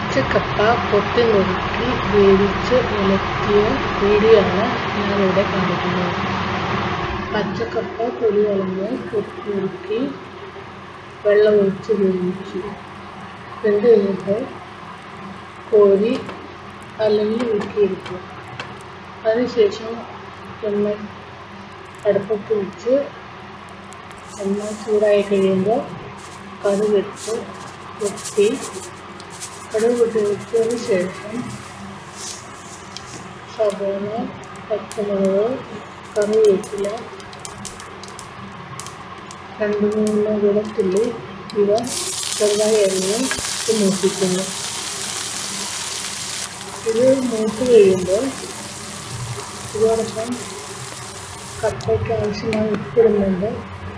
പച്ചക്കപ്പ കൊത്തി നുറുക്കി വേവിച്ച് ഉലത്തിയ വീഡിയോ ആണ് ഞാനിവിടെ കാണിക്കുന്നത് പച്ചക്കപ്പ തൊലി കളഞ്ഞ് കൊത്തി നുറുക്കി വെള്ളം ഒഴിച്ച് വേവിച്ചു വെന്ത് കഴിഞ്ഞപ്പോൾ കോരി അല്ലെങ്കിൽ നുറുക്കിയെടുക്കുക അതിനുശേഷം എണ്ണ അടുപ്പത്ത് വെച്ച് എണ്ണ ചൂടായി കഴിയുമ്പോൾ കടുകെടുത്ത് വെട്ടി കടുക് പൊട്ടി വെച്ചതിന് ശേഷം സവോള പച്ചമുളക് കറിവേപ്പില രണ്ട് മൂന്ന് വെളുത്തുള്ളി ഇവ ചെറുതായി അരിഞ്ഞ് മൂപ്പിക്കുന്നു ഇത് മൂത്ത് കഴിയുമ്പോൾ ഇതോടൊപ്പം കപ്പയ്ക്ക് ആവശ്യമായ ഉപ്പിടുന്നുണ്ട്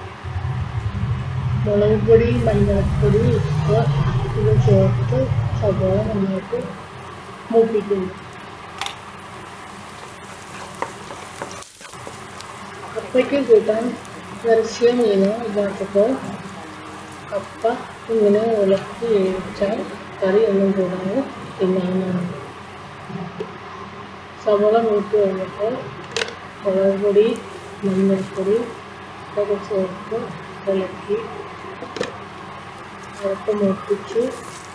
മുളക് പൊടി മഞ്ഞൾപ്പൊടി ഉപ്പ് ഇത് ചേർത്ത് സവോള നന്നായിട്ട് മൂപ്പിക്കുന്നു കപ്പയ്ക്ക് കൂട്ടാൻ ഇറച്ചിയ മീനോ ഇല്ലാത്തപ്പോൾ കപ്പ ഇങ്ങനെ ഇളക്കി വേവിച്ചാൽ കറി ഒന്നും കൂടാതെ തിന്നാവുന്നതാണ് സവോള മൂത്ത് കഴിഞ്ഞപ്പോൾ മുളക് പൊടി മഞ്ഞൾപ്പൊടി ഇതൊക്കെ ചേർത്ത് ഇളക്കി അരപ്പ് മൂപ്പിച്ച്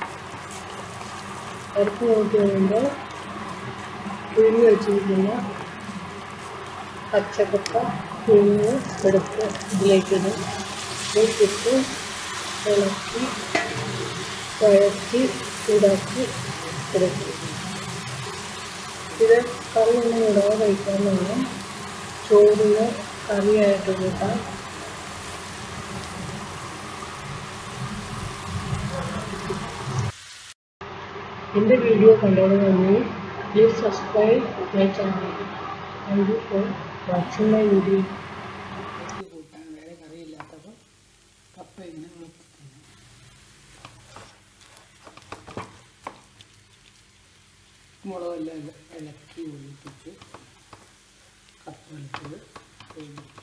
അരപ്പ് മൂത്ത് കഴിയുമ്പോൾ പുഴുങ്ങി വെച്ചിരിക്കുന്ന പച്ചക്കപ്പ പുഴുങ്ങി എടുത്ത് ഇതിലേക്കിടും ഇതിലേക്കിട്ട് ഇളക്കി വഴറ്റി ചൂടാക്കി എടുക്കും ഇത് കറി ഒന്നും ഇടാതെ കഴിക്കാമെന്നാണ് ചോറിന് കറിയായിട്ട് കൂട്ടാം എൻ്റെ വീഡിയോ കണ്ടതിന് നന്ദി please subscribe my channel thank you for watching my video കൂട്ടാൻ വേറെ കറിയില്ലാത്തപ്പോൾ കപ്പ ഇങ്ങനെ ഉളക്കിക്കുന്നു മുളകെല്ലാം ഇല- ഇളക്കി ഒഴിപ്പിച്ച് കപ്പ വെളുത്തത് വേവിച്ചു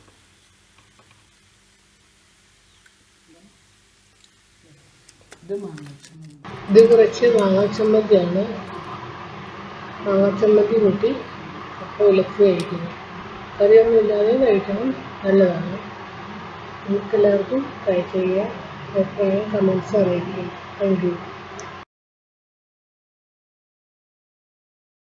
ഇത് മാങ്ങാച്ചമ്മന്തി ഇത് കുറച്ച് മാങ്ങാച്ചമ്മന്തിയാണ് മാങ്ങാച്ചമ്മന്തി കൂട്ടി കപ്പ വിലക്ക് കഴിക്കുന്നു കറിയൊന്നും ഇല്ലാതെ കഴിക്കണം നല്ലതാണ് നിങ്ങൾക്കെല്ലാവർക്കും ട്രൈ ചെയ്യുക അഭിപ്രായം കമൻസ് അറിയിക്കുക താങ്ക് യു